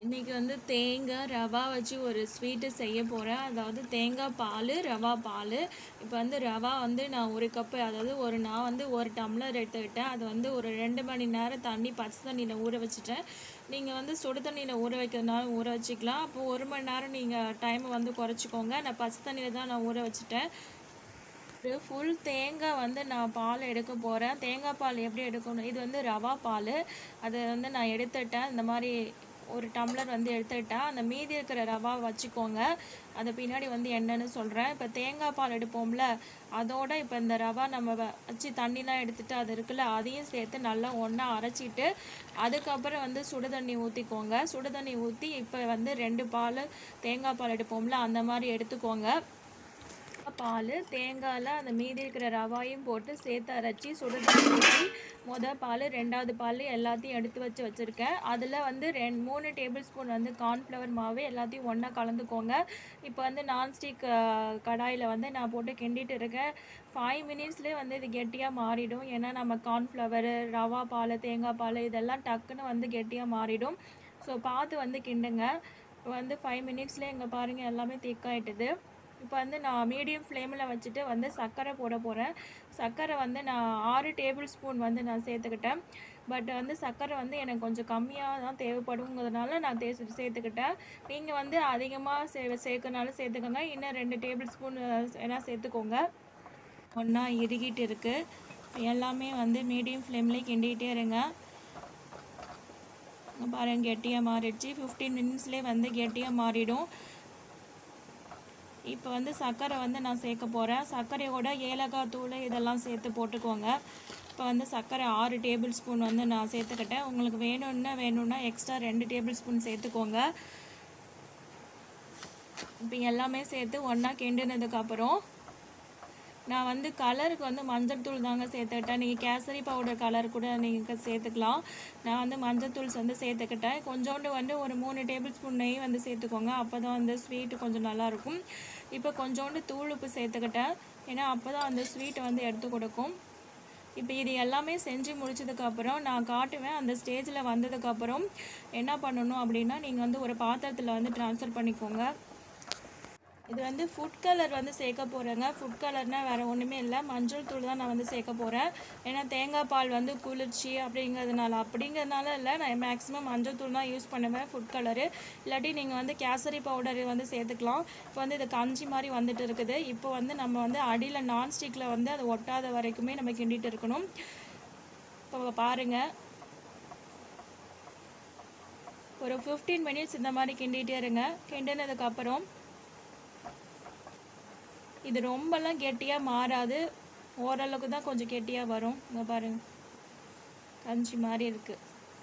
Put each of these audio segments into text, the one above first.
இன்றைக்கி வந்து தேங்காய் ரவா வச்சு ஒரு ஸ்வீட்டு செய்ய போகிறேன் அதாவது தேங்காய் பால் ரவா பால் இப்போ வந்து ரவா வந்து நான் ஒரு கப்பு அதாவது ஒரு நான் வந்து ஒரு டம்ளர் எடுத்துக்கிட்டேன் அது வந்து ஒரு ரெண்டு மணி நேரம் தண்ணி பச்சை தண்ணியில் ஊற வச்சுட்டேன் நீங்கள் வந்து சுடு தண்ணியில் ஊற வைக்கிறதுனால ஊற வச்சுக்கலாம் அப்போ ஒரு மணி நேரம் நீங்கள் டைமை வந்து குறைச்சிக்கோங்க நான் பச்சை தண்ணியில் தான் நான் ஊற வச்சுட்டேன் ஒரு ஃபுல் தேங்காய் வந்து நான் பால் எடுக்க போகிறேன் தேங்காய் பால் எப்படி எடுக்கணும் இது வந்து ரவா பால் அது வந்து நான் எடுத்துட்டேன் இந்த மாதிரி ஒரு டம்ளர் வந்து எடுத்துக்கிட்டேன் அந்த மீதி இருக்கிற ரவா வச்சுக்கோங்க அது பின்னாடி வந்து என்னன்னு சொல்கிறேன் இப்போ தேங்காய் பால் எடுப்போம்ல அதோட இப்போ இந்த ரவா நம்ம வ- வச்சு தண்ணிலாம் எடுத்துட்டு அது இருக்குல்ல அதையும் சேர்த்து நல்லா ஒன்றா அரைச்சிட்டு அதுக்கப்புறம் வந்து சுடு தண்ணி ஊற்றிக்கோங்க சுடு தண்ணி ஊற்றி இப்போ வந்து ரெண்டு பால் தேங்காய் பால் எடுப்போம்ல அந்த மாதிரி எடுத்துக்கோங்க பால் தேங்காயில் அந்த மீதி இருக்கிற ரவாயும் போட்டு சேர்த்து அரைச்சி சுடு தண்ணி ஊற்றி மொதல் பால் ரெண்டாவது பால் எல்லாத்தையும் எடுத்து வச்சு வச்சுருக்கேன் அதில் வந்து ரெண்டு மூணு டேபிள் ஸ்பூன் வந்து கார்ன்ஃப்ளவர் மாவு எல்லாத்தையும் ஒன்றா கலந்துக்கோங்க இப்போ வந்து நான்ஸ்டிக் கடாயில் வந்து நான் போட்டு கிண்டிட்டு இருக்கேன் ஃபைவ் மினிட்ஸ்லேயே வந்து இது கெட்டியாக மாறிடும் ஏன்னா நம்ம கார்ன்ஃப்ளவர் ரவா பால் தேங்காய் பால் இதெல்லாம் டக்குன்னு வந்து கெட்டியாக மாறிடும் ஸோ பார்த்து வந்து கிண்டுங்க இப்போ வந்து ஃபைவ் மினிட்ஸ்லேயே இங்கே பாருங்கள் எல்லாமே திக்காயிட்டுது இப்போ வந்து நான் மீடியம் ஃப்ளேமில் வச்சுட்டு வந்து சர்க்கரை போட போகிறேன் சர்க்கரை வந்து நான் ஆறு டேபிள் ஸ்பூன் வந்து நான் சேர்த்துக்கிட்டேன் பட் வந்து சர்க்கரை வந்து எனக்கு கொஞ்சம் கம்மியாக தான் தேவைப்படுங்கிறதுனால நான் தே சேர்த்துக்கிட்டேன் நீங்கள் வந்து அதிகமாக சே சேர்க்கனாலும் சேர்த்துக்கோங்க இன்னும் ரெண்டு டேபிள் ஸ்பூன் வேணா சேர்த்துக்கோங்க ஒன்றா இறுகிட்டு இருக்குது எல்லாமே வந்து மீடியம் ஃப்ளேம்லேயே கிண்டிகிட்டே இருங்க இங்க பாருங்க கெட்டியாக மாறிடுச்சு ஃபிஃப்டீன் மினிட்ஸ்லேயே வந்து கெட்டியாக மாறிடும் இப்போ வந்து சர்க்கரை வந்து நான் சேர்க்க போகிறேன் சர்க்கரையோட ஏலக்காய் தூள் இதெல்லாம் சேர்த்து போட்டுக்கோங்க இப்போ வந்து சர்க்கரை ஆறு டேபிள் ஸ்பூன் வந்து நான் சேர்த்துக்கிட்டேன் உங்களுக்கு வேணும்னா வேணும்னா எக்ஸ்ட்ரா ரெண்டு டேபிள் ஸ்பூன் சேர்த்துக்கோங்க இப்போ எல்லாமே சேர்த்து ஒன்றா கிண்டினதுக்கப்புறம் நான் வந்து கலருக்கு வந்து மஞ்சள் தூள் தாங்க சேர்த்துக்கிட்டேன் நீங்கள் கேசரி பவுடர் கலர் கூட நீங்கள் சேர்த்துக்கலாம் நான் வந்து மஞ்சள் தூள் வந்து சேர்த்துக்கிட்டேன் கொஞ்சோண்டு வந்து ஒரு மூணு டேபிள் ஸ்பூன் நெய் வந்து சேர்த்துக்கோங்க அப்போ தான் வந்து ஸ்வீட்டு கொஞ்சம் நல்லாயிருக்கும் இப்போ கொஞ்சோண்டு தூள் உப்பு சேர்த்துக்கிட்டேன் ஏன்னா அப்போ தான் அந்த ஸ்வீட்டை வந்து எடுத்து கொடுக்கும் இப்போ இது எல்லாமே செஞ்சு முடிச்சதுக்கப்புறம் நான் காட்டுவேன் அந்த ஸ்டேஜில் வந்ததுக்கப்புறம் என்ன பண்ணணும் அப்படின்னா நீங்கள் வந்து ஒரு பாத்திரத்தில் வந்து ட்ரான்ஸ்ஃபர் பண்ணிக்கோங்க இது வந்து ஃபுட் கலர் வந்து சேர்க்க போகிறேங்க ஃபுட் கலர்னால் வேறு ஒன்றுமே இல்லை மஞ்சள் தூள் தான் நான் வந்து சேர்க்க போகிறேன் ஏன்னா தேங்காய் பால் வந்து குளிர்ச்சி அப்படிங்கிறதுனால அப்படிங்கிறதுனால இல்லை நான் மேக்ஸிமம் மஞ்சள் தூள் தான் யூஸ் பண்ணுவேன் ஃபுட் கலரு இல்லாட்டி நீங்கள் வந்து கேசரி பவுடர் வந்து சேர்த்துக்கலாம் இப்போ வந்து இது கஞ்சி மாதிரி வந்துட்டு இருக்குது இப்போ வந்து நம்ம வந்து அடியில் நான்ஸ்டிக்கில் வந்து அது ஒட்டாத வரைக்குமே நம்ம கிண்டிட்டு இருக்கணும் இப்போ பாருங்கள் ஒரு ஃபிஃப்டீன் மினிட்ஸ் இந்த மாதிரி கிண்டிகிட்டே இருங்க கிண்டினதுக்கப்புறம் இது ரொம்பலாம் கெட்டியாக மாறாது ஓரளவுக்கு தான் கொஞ்சம் கெட்டியாக வரும் இங்கே பாருங்க கஞ்சி மாதிரி இருக்குது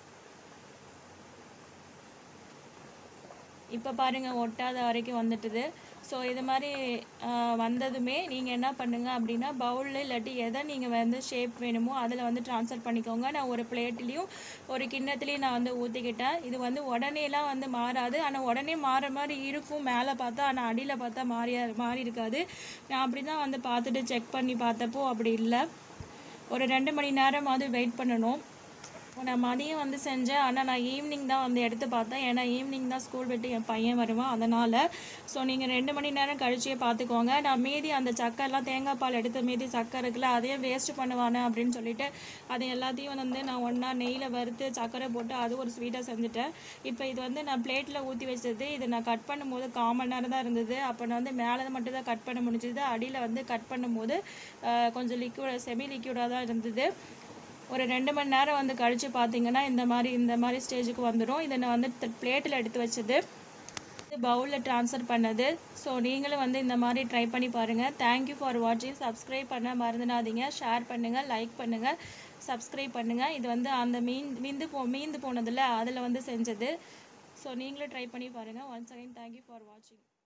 இப்போ பாருங்கள் ஒட்டாத வரைக்கும் வந்துட்டுது ஸோ இது மாதிரி ஆஹ், வந்ததுமே நீங்கள் என்ன பண்ணுங்க அப்படின்னா பவுலில் இல்லாட்டி எதை நீங்கள் வந்து ஷேப் வேணுமோ அதில் வந்து ட்ரான்ஸ்ஃபர் பண்ணிக்கோங்க நான் ஒரு பிளேட்லேயும் ஒரு கிண்ணத்துலேயும் நான் வந்து ஊற்றிக்கிட்டேன் இது வந்து உடனேலாம் வந்து மாறாது ஆனால் உடனே மாற மாதிரி இருக்கும் மேலே பார்த்தா ஆனால் அடியில் பார்த்தா மாறியா மாறி இருக்காது நான் அப்படி தான் வந்து பார்த்துட்டு செக் பண்ணி பார்த்தப்போ அப்படி இல்லை ஒரு ரெண்டு மணி நேரமாவது வெயிட் பண்ணணும் நான் மதியம் வந்து செஞ்சேன் ஆனால் நான் ஈவினிங் தான் வந்து எடுத்து பார்த்தேன் ஏன்னா ஈவினிங் தான் ஸ்கூல் விட்டு என் பையன் வருவான் அதனால் ஸோ நீங்கள் ரெண்டு மணி நேரம் கழிச்சே பார்த்துக்கோங்க நான் மீதி அந்த சக்கரைலாம் தேங்காய் பால் எடுத்த மீதி சக்கரை இருக்குல்ல அதையும் வேஸ்ட் பண்ணுவானே அப்படின்னு சொல்லிட்டு அது எல்லாத்தையும் வந்து நான் ஒன்றா நெய்யில் வறுத்து சக்கரை போட்டு அது ஒரு ஸ்வீட்டாக செஞ்சுட்டேன் இப்போ இது வந்து நான் பிளேட்டில் ஊற்றி வச்சது இது நான் கட் பண்ணும்போது கால் மணி நேரம் தான் இருந்தது அப்போ நான் வந்து மேலே மட்டும் தான் கட் பண்ண முடிஞ்சது அடியில் வந்து கட் பண்ணும்போது ஆஹ், கொஞ்சம் லிக்யூட் செமி லிக்யூடாக தான் இருந்தது ஒரு ரெண்டு மணி நேரம் வந்து கழித்து பார்த்தீங்கன்னா இந்த மாதிரி இந்த மாதிரி ஸ்டேஜுக்கு வந்துடும் இதை நான் வந்து பிளேட்டில் எடுத்து வச்சது பவுலில் ட்ரான்ஸ்ஃபர் பண்ணது ஸோ நீங்களும் வந்து இந்த மாதிரி ட்ரை பண்ணி பாருங்கள் தேங்க்யூ ஃபார் வாட்சிங் சப்ஸ்கிரைப் பண்ண மறந்துடாதீங்க ஷேர் பண்ணுங்கள் லைக் பண்ணுங்கள் சப்ஸ்கிரைப் பண்ணுங்கள் இது வந்து அந்த மீன் மீந்து போ மீந்து போனதில் அதில் வந்து செஞ்சது ஸோ நீங்களும் ட்ரை பண்ணி பாருங்கள் ஒன்ஸ் அகைன் தேங்க்யூ ஃபார் வாட்சிங்